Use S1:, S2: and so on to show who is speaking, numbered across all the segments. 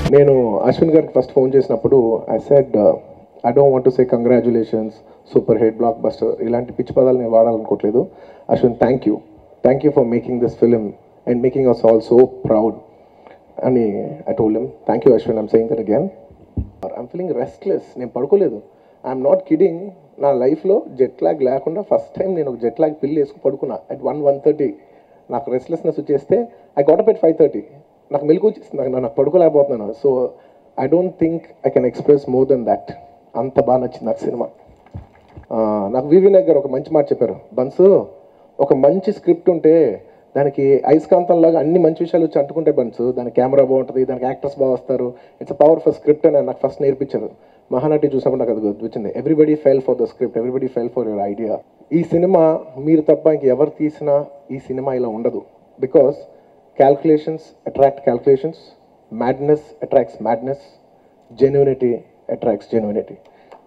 S1: నేను అశ్విన్ గారికి first phone చేసినప్పుడు I said I don't want to say congratulations super hit blockbuster ఇలాంటి పిచ్చి పదాలు నేను వాడాలనుకోవట్లేదు Ashwin thank you thank you for making this film and making us all so proud అని I told him thank you Ashwin I'm saying that again I'm feeling restless నేను పడుకోలేదు I'm not kidding నా లైఫ్లో జెట్ లాగ్ లేకుండా first time నేను ఒక jet lag పిల్లి వేసుకుని పడుకున్నా అట్ వన్ వన్ థర్టీ నాకు రెస్ట్లెస్నెస్ వచ్చేస్తే I got up at five thirty నాకు మెలకు వచ్చేస్తుంది నాకు నాకు పడుకోలేకపోతున్నాను so I don't think I can express more than that అంత బాగా నచ్చింది నాకు సినిమా ఆ, నాకు వివి నాయక్ గారు ఒక మంచి మాట చెప్పారు బన్సు ఒక మంచి స్క్రిప్ట్ ఉంటే దానికి అయస్కాంతం లాగా అన్ని మంచి విషయాలు వచ్చి అంటుకుంటే బన్స్ దాని కెమెరా బాగుంటుంది దానికి యాక్టర్స్ బాగా వస్తారు ఇట్స్ అ పవర్ఫుల్ స్క్రిప్ట్ అని నాకు ఫస్ట్ నేర్పించారు మహానటి చూసినప్పుడు నాకు అది గుర్తొచ్చింది everybody fail for the script everybody fail for your idea ఈ సినిమా మీరు తప్ప ఇంక ఎవరు తీసినా ఈ సినిమా ఇలా ఉండదు because calculations attract calculations madness attracts madness genuinity attracts genuinity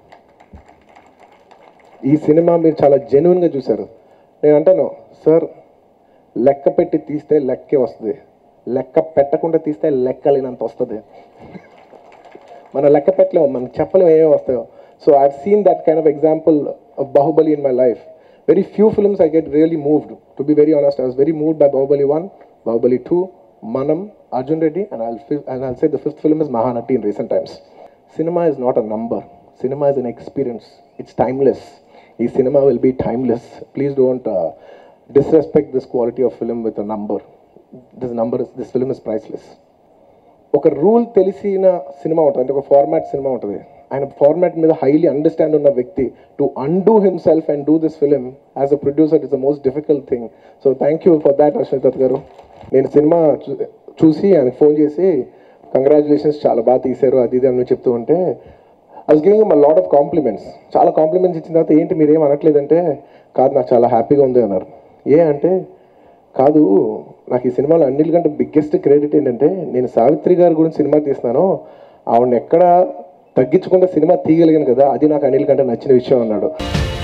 S1: ఈ సినిమా మీరు చాలా జెన్యున్గా చూశారు నేను అంటాను సార్ లెక్క పెట్టి తీస్తే లెక్కే వస్తుంది లెక్క పెట్టకుండా తీస్తే లెక్కలేనంత వస్తుంది మన లెక్క పెట్టలేము మనం చెప్పలేము ఏమేమి వస్తాయో so I seen that kind of example of Baahubali in my life very few films I get really moved to be very honest I was very moved by Baahubali one Baahubali two మనం Arjun Reddy and I'll and I'll say the fifth film is Mahanati in recent times cinema is not a number cinema is an experience it's timeless ఈ cinema will be timeless please don't disrespect this quality of film with a number this number this film is priceless ఒక rule తెలిసిన cinema ఉంటుంది అంటే ఒక format cinema ఉంటుంది ఆయన format మీద highly understand ఉన్న వ్యక్తి to undo himself and do this film as a producer is the most difficult thing so thank you for that Ashwith Dutt గారు నేను సినిమా చూ- చూసి ఆయనకు ఫోన్ చేసి కంగ్రాచులేషన్స్ చాలా బాగా తీశారు అది ఇది అని చెప్తూ ఉంటే I was giving my lot of compliments చాలా కాంప్లిమెంట్స్ ఇచ్చిన తర్వాత ఏంటి మీరు ఏం అనట్లేదంటే కాదు నాకు చాలా హ్యాపీగా ఉంది అన్నారు ఏ అంటే కాదు నాకు ఈ సినిమాలో అన్నిటికంటే బిగ్గెస్ట్ క్రెడిట్ ఏంటంటే నేను సావిత్రి గారి గురించి సినిమా తీస్తున్నాను ఆవిడని ఎక్కడ తగ్గించకుండా సినిమా తీయగలిగాను కదా అది నాకు అనిల్ కంటే నచ్చిన విషయం అన్నాడు